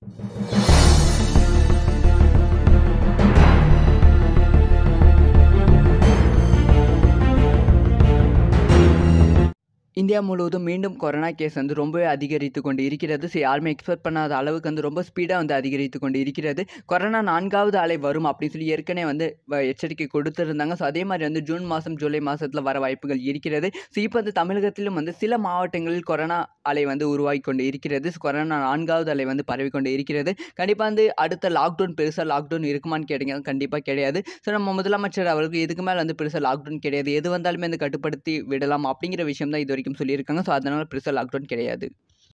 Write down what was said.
India முழுவதும் மீண்டும் corona case வந்து ரொம்பவே அதிகரித்து கொண்டு இருக்கிறது ஸோ யாருமே எக்ஸ்பெக்ட் பண்ணாத அளவுக்கு வந்து ரொம்ப ஸ்பீடாக வந்து அதிகரித்து கொண்டு இருக்கிறது கொரோனா நான்காவது அலை வரும் அப்படின்னு சொல்லி ஏற்கனவே வந்து வ- எச்சரிக்கை கொடுத்துருந்தாங்க ஸோ அதே மாதிரி வந்து ஜூன் மாதம் ஜூலை மாதத்தில் வர வாய்ப்புகள் இருக்கிறது ஸோ இப்போ வந்து தமிழகத்திலும் வந்து சில மாவட்டங்களில் கொரோனா அலை வந்து உருவாகி கொண்டு இருக்கிறது ஸோ கொரோனா நான்காவது அலை வந்து பரவி கொண்டு இருக்கிறது கண்டிப்பாக வந்து அடுத்த லாக்டவுன் பெருசாக லாக்டவுன் இருக்குமான்னு கேட்டீங்க கண்டிப்பாக கிடையாது ஸோ நம்ம முதலமைச்சர் அவருக்கு இதுக்கு மேலே வந்து பெருசாக லாக்டவுன் கிடையாது எது வந்தாலுமே வந்து கட்டுப்படுத்தி விடலாம் அப்படிங்கிற விஷயம் தான் இது வரைக்கும் சொல்லியிருக்காங்க ஸோ அதனால் பெருசாக லாக்டவுன் கிடையாது